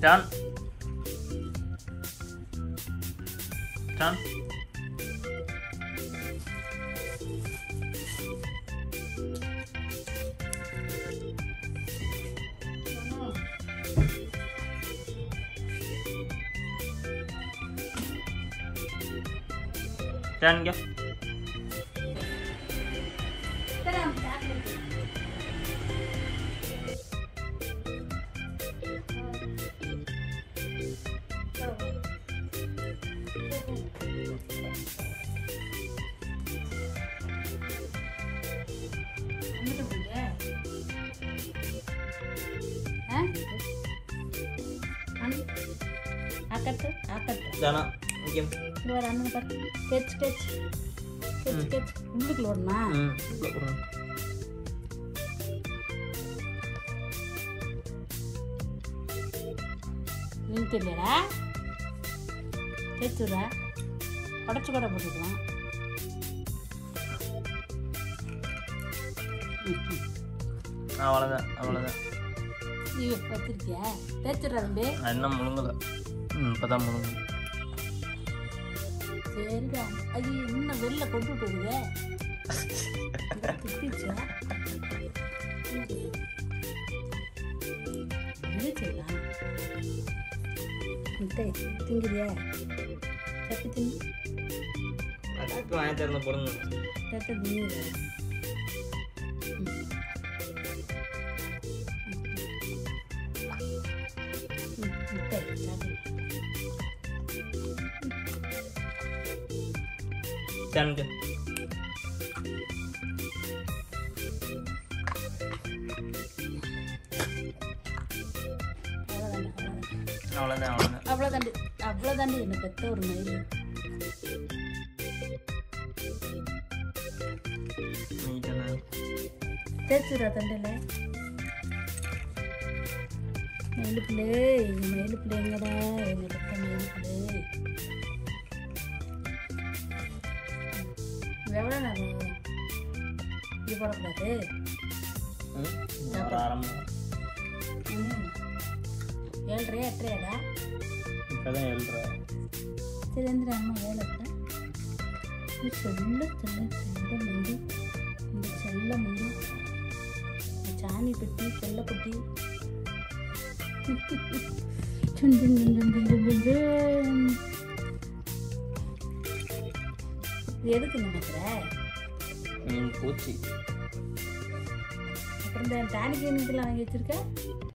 Don Don Don இங்க ಆಕತ್ತು ಆಕತ್ತು டானா இங்க ಇವಾಗ ಅನ್ನ ಬರ್ತು ಕೆಚ್ ಕೆಚ್ ಕೆಚ್ ಕೆಚ್ உள்ளுக்கு லோடுமா ம் உள்ள போடுங்க ನಿಂತು இல்லையாடா தேய்ச்சுடா உடச்சி கூட போட்டுக்கலாம் அவ்வளோதான் அவ்வளோதான் நீ வச்சிருக்கியா தேய்ச்சிடுறா தம்பி நான் இன்னும் முழுங்கலை ம் இப்போ தான் முழுங்கு சரிடா அது இன்னும் வெளில கொண்டு விட்டுருக்குதே திட்டிச்சா இருந்துச்சுங்களா முட்டை திங்குறியா தப்பி தின்னு அதுக்கு வாங்கி தரணும் போடுங்க தட்டை திங்குற முட்டை சாப்பிடு டான்ங்க அவ்வளோதாண்டா அவ்வளோதான் அவ்வளோதான் அவ்வளோதான் அவ்வளோதாண்டி அவ்வளோதாண்டி என்னை பெத்த ஒரு மயில் நீட்டான தேய்ச்சுடா தண்டையில் மயில் பிள்ளை எங்கள் மயில் பிள்ளை எங்கடா எங்கள் பெத்த மயில் பிள்ளை எவ்வளோ நேரம் இது போடக்கூடாது ம் ஒரு அரை மணி நேரம் ம். ஏழ்ரையா எட்டரையாடா இப்போ தான் எழுதுற சரி எந்திர அம்மா வேலை இருக்கா இது சொல்ல சொல்ல செல்ல மண்டி இந்த செல்ல மண்டி இந்த சாணி பெட்டி செல்ல பெட்டி சுன் சுன் சுன் சுன் சுன் சுன் சுன் சுன். இது எதுக்கு நினைக்கிற ம் பூச்சி அப்புறம் இந்த டானிக் யூனிட்லாம் வாங்கி வச்சிருக்க